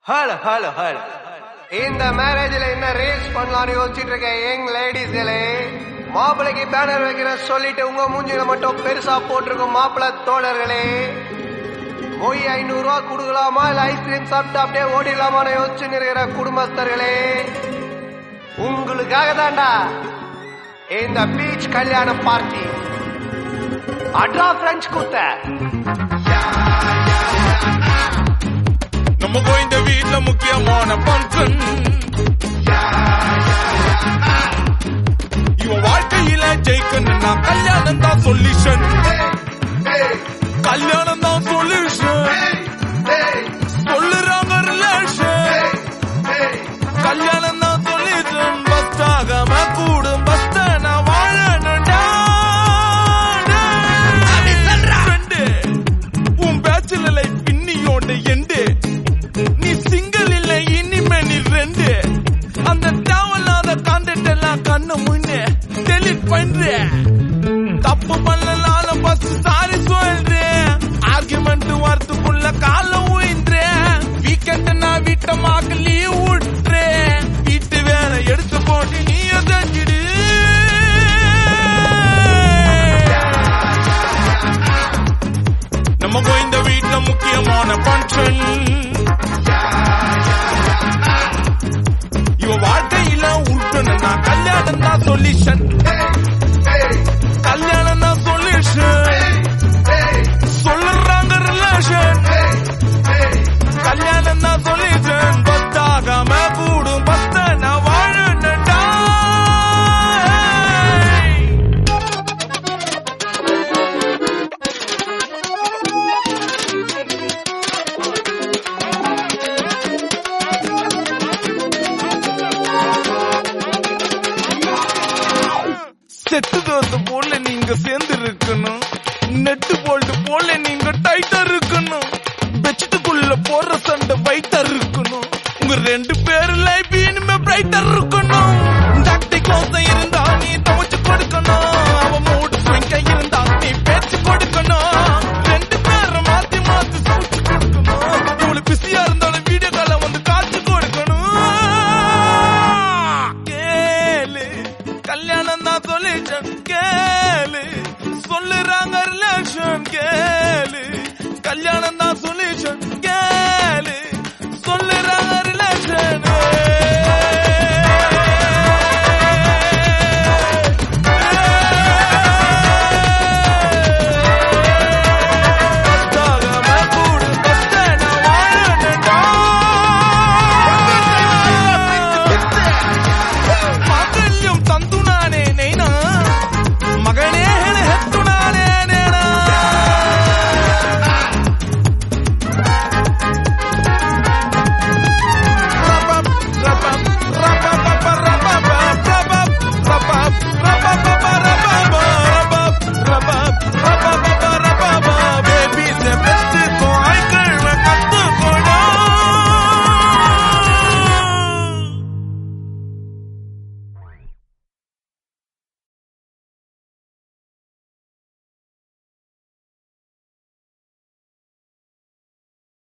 hello hello hello இந்த மேரேஜ்ல என்ன ரேஸ் பண்ணலாம்னு யோசிச்சுட்டு இருக்க யங் லேடிஸ்களே மாப்பிள்ளைக்கு பேனர் வைக்கிற சொல்லிட்டு உங்க மூஞ்சில மட்டும் பெருசா போட்டிருக்கும் மாப்பிள்ளை தோழர்களே மொய் ஐநூறு ரூபா கொடுக்கலாமா இல்ல ஐஸ்கிரீம் சாப்பிட்டு அப்படியே ஓடிடலாமான்னு யோசிச்சு இருக்கிற குடும்பஸ்தர்களே உங்களுக்காக தான்டா இந்த பீச் கல்யாண பார்ட்டி அட்ரா பிரெஞ்சு குத்த நமக்கு இந்த வீட்ல முக்கியமான பங்கன் இவன் வாழ்க்கையில ஜெயிக்கணும்னா கல்யாணம் தான் சொல்யூஷன் கல்யாணம் தான் சொல்யூஷன் சொல்லுறாங்க ரிலேஷன் கல்யாணம் தான் சொல்யூஷன் பஸ்ட் ஆகாம கூடும் பஸ்ட் நான் வாழணும்டா Friend, உன் பேச்சுலர் லைஃப் இன்னியோட எண்டு நீ சிங்கிள் இல்ல இனிமே நீ ரெண்டு அந்த தேவையில்லாத கான்டென்ட் எல்லாம் கண்ணு முன்னே டெலிட் பண்ற தப்பு பண்ணலால பஸ் சாரி சொல்றேன் ஆர்குமெண்ட் வரத்துக்குள்ள காலம் ஊயின்றேன் வீக்கெண்ட் நான் வீட்டமாக லீவ் விட்டுறேன் வீட்டு வேற எடுத்து போட்டு நீ செஞ்சிடு நமக்கு இந்த வீட்ல முக்கியமான ஃபங்க்ஷன் இவ வாழ்க்கையில உருட்டணும்னா கல்யாணம் தான் சொல்யூஷன் கல்யாணம் தான் சொல்யூஷன் சொல்லுறாங்க ரிலேஷன் கல்யாணம் தான் சொல்யூஷன் பத்தாகாம கூடும் பத்த நான் வாழணும்டா செட்டு தோசை போல நீங்க சேர்ந்து இருக்கணும் நெட்டு போல்ட் போல நீங்க டைட்டா இருக்கணும் பெட்ஷீட்டுக்குள்ள போடுற